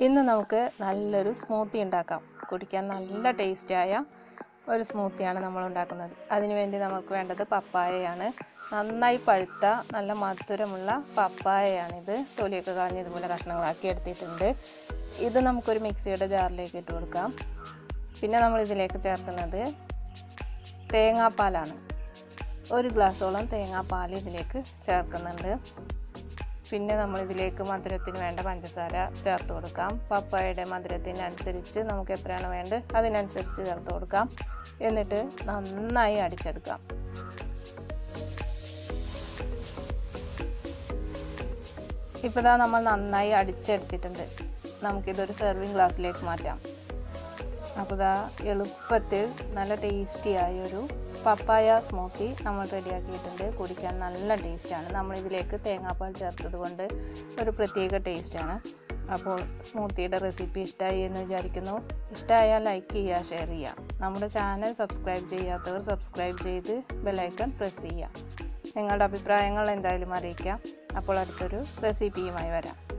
ഇന്ന് നമുക്ക് നല്ലൊരു സ്മൂത്തി ഉണ്ടാക്കാം കുടിക്കാൻ നല്ല ടേസ്റ്റിയായ ഒരു സ്മൂത്തിയാണ് നമ്മൾ ഉണ്ടാക്കുന്നത് അതിനുവേണ്ടി നമുക്ക് വേണ്ടത് പപ്പായയാണ് നന്നായി പഴുത്ത നല്ല മധുരമുള്ള പപ്പായയാണിത് തൊലിയൊക്കെ കളഞ്ഞ് ഇതുപോലെ കഷ്ണങ്ങളാക്കി എടുത്തിട്ടുണ്ട് ഇത് നമുക്കൊരു മിക്സിയുടെ ജാറിലേക്ക് ഇട്ട് കൊടുക്കാം പിന്നെ നമ്മൾ ഇതിലേക്ക് ചേർക്കുന്നത് തേങ്ങാപ്പാലാണ് ഒരു ഗ്ലാസ്സോളം തേങ്ങാപ്പാൽ ഇതിലേക്ക് ചേർക്കുന്നുണ്ട് പിന്നെ നമ്മൾ ഇതിലേക്ക് മധുരത്തിന് വേണ്ട പഞ്ചസാര ചേർത്ത് കൊടുക്കാം പപ്പായയുടെ മധുരത്തിനനുസരിച്ച് നമുക്ക് എത്രയാണ് വേണ്ടത് അതിനനുസരിച്ച് ചേർത്ത് കൊടുക്കാം എന്നിട്ട് നന്നായി അടിച്ചെടുക്കാം ഇപ്പോൾ ഇതാ നമ്മൾ നന്നായി അടിച്ചെടുത്തിട്ടുണ്ട് നമുക്കിതൊരു സെർവിങ് ഗ്ലാസ്സിലേക്ക് മാറ്റാം അപ്പോൾ ഇതാ എളുപ്പത്തിൽ നല്ല ടേസ്റ്റി ആയൊരു പപ്പായ സ്മൂത്തി നമ്മൾ റെഡിയാക്കിയിട്ടുണ്ട് കുടിക്കാൻ നല്ല ടേസ്റ്റാണ് നമ്മളിതിലേക്ക് തേങ്ങാപ്പാൽ ചേർത്തത് കൊണ്ട് ഒരു പ്രത്യേക ടേസ്റ്റാണ് അപ്പോൾ സ്മൂത്തിയുടെ റെസിപ്പി ഇഷ്ടമായി എന്ന് വിചാരിക്കുന്നു ഇഷ്ടമായാൽ ലൈക്ക് ചെയ്യുക ഷെയർ ചെയ്യുക നമ്മുടെ ചാനൽ സബ്സ്ക്രൈബ് ചെയ്യാത്തവർ സബ്സ്ക്രൈബ് ചെയ്ത് ബെലൈക്കൺ പ്രസ് ചെയ്യുക നിങ്ങളുടെ അഭിപ്രായങ്ങൾ എന്തായാലും അറിയിക്കാം അപ്പോൾ അടുത്തൊരു റെസിപ്പിയുമായി വരാം